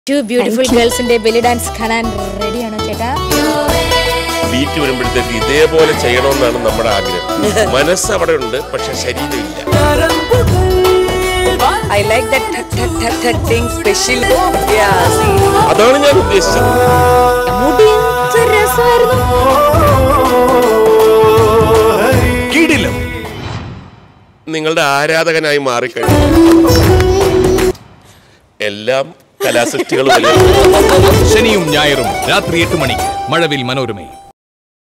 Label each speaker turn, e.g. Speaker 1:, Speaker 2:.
Speaker 1: To beautiful ഗേൾസിന്റെ belly dance കാണാൻ റെഡിയാണോ ചേട്ടാ
Speaker 2: ബീറ്റ് വരുമ്പോഴത്തേക്ക് ഇതേപോലെ ചെയ്യണമെന്നാണ് നമ്മുടെ ആഗ്രഹം മനസ്സ് അവിടെ ഉണ്ട് പക്ഷെ ശരീരമില്ല
Speaker 3: I like that thak thak thak thak thing special. Yeah, see.
Speaker 2: അതാണ് ഞാൻ ഉദ്ദേശിച്ചത്
Speaker 1: മുടി എന്ത് രസമായിരുന്നു
Speaker 4: കിടിലം
Speaker 2: നിങ്ങളുടെ ആരാധകനായി മാറിക്കഴിഞ്ഞു എല്ലാം കലാസൃഷ്ടികളും അല്ലേ
Speaker 4: ശനിയും ഞായറും രാത്രി എട്ട് മണിക്ക് മഴവിൽ മനോരമയിൽ